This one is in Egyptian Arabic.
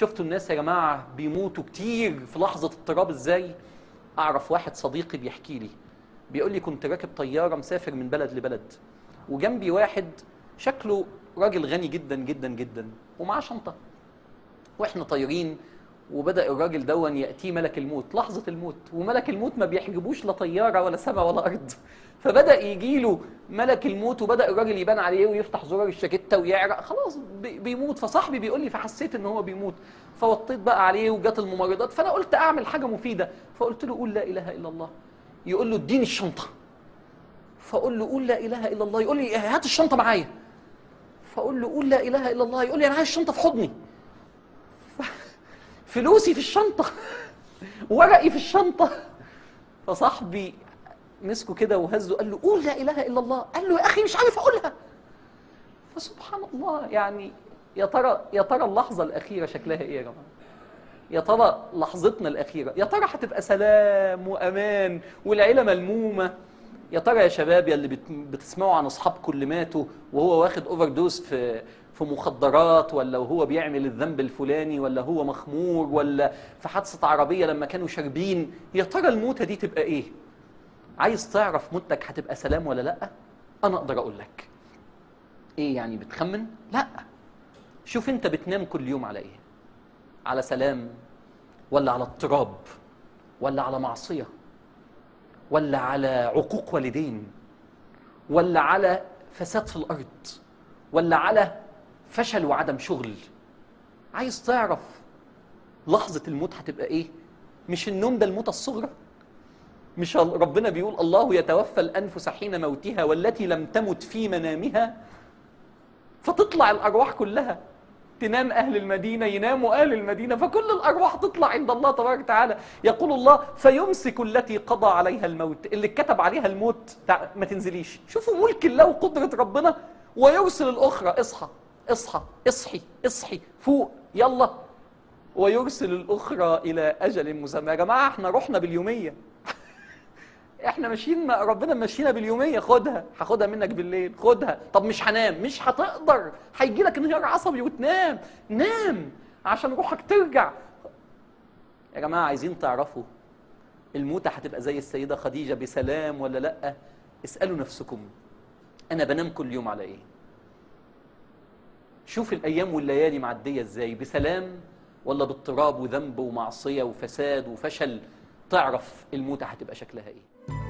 شفتوا الناس يا جماعه بيموتوا كتير في لحظه اضطراب ازاي اعرف واحد صديقي بيحكي لي بيقول لي كنت راكب طياره مسافر من بلد لبلد وجنبي واحد شكله راجل غني جدا جدا جدا ومعاه شنطه واحنا طايرين وبدا الراجل دون ياتيه ملك الموت لحظه الموت وملك الموت ما بيحجبوش لا طياره ولا سماء ولا ارض فبدا يجي له ملك الموت وبدا الراجل يبان عليه ويفتح زرار الشاكيته ويعرق خلاص بي- بيموت فصاحبي بيقول لي فحسيت ان هو بيموت فوطيت بقى عليه وجات الممرضات فانا قلت اعمل حاجه مفيده فقلت له قول لا اله الا الله يقول له اديني الشنطه فاقول له قول لا اله الا الله يقول لي هات الشنطه معايا فاقول له قول لا اله الا الله يقول لي انا عايز الشنطه في حضني فلوسي في الشنطه ورقي في الشنطه فصاحبي مسكه كده وهزه قال له قول لا اله الا الله قال له يا اخي مش عارف اقولها فسبحان الله يعني يا ترى يا ترى اللحظه الاخيره شكلها ايه يا جماعه يا ترى لحظتنا الاخيره يا ترى هتبقى سلام وامان والعيله ملمومه يا ترى يا شباب يا اللي بت- بتسمعوا عن اصحابكم اللي ماتوا وهو واخد اوفر دوز في في مخدرات ولا وهو بيعمل الذنب الفلاني ولا هو مخمور ولا في حادثه عربيه لما كانوا شاربين يا ترى الموتة دي تبقى ايه عايز تعرف موتك هتبقى سلام ولا لا انا اقدر اقول لك ايه يعني بتخمن لا شوف انت بتنام كل يوم على ايه على سلام ولا على اضطراب ولا على معصيه ولا على عقوق والدين ولا على فساد في الارض ولا على فشل وعدم شغل عايز تعرف لحظه الموت هتبقى ايه مش النوم ده الموتة الصغرى مش ربنا بيقول الله يتوفى الانفس حين موتها والتي لم تمت في منامها فتطلع الارواح كلها تنام اهل المدينه يناموا اهل المدينه فكل الارواح تطلع عند الله تبارك وتعالى يقول الله فيمسك التي قضى عليها الموت اللي كتب عليها الموت تع- ما تنزليش شوفوا ملك الله وقدره ربنا ويرسل الاخرى اصحى اصحى اصحي اصحي فوق يلا ويرسل الاخرى الى اجل مسمى يا جماعه احنا رحنا باليوميه احنا ماشيين مع ربنا ماشينا باليوميه خدها هاخدها منك بالليل خدها طب مش هنام مش هتقدر هيجي لك انهيار عصبي وتنام نام عشان روحك ترجع يا جماعه عايزين تعرفوا الموتة هتبقى زي السيدة خديجة بسلام ولا لأ اسألوا نفسكم أنا بنام كل يوم على إيه شوف الأيام والليالي معدية إزاي بسلام ولا باضطراب وذنب ومعصية وفساد وفشل تعرف الموتة هتبقى شكلها إيه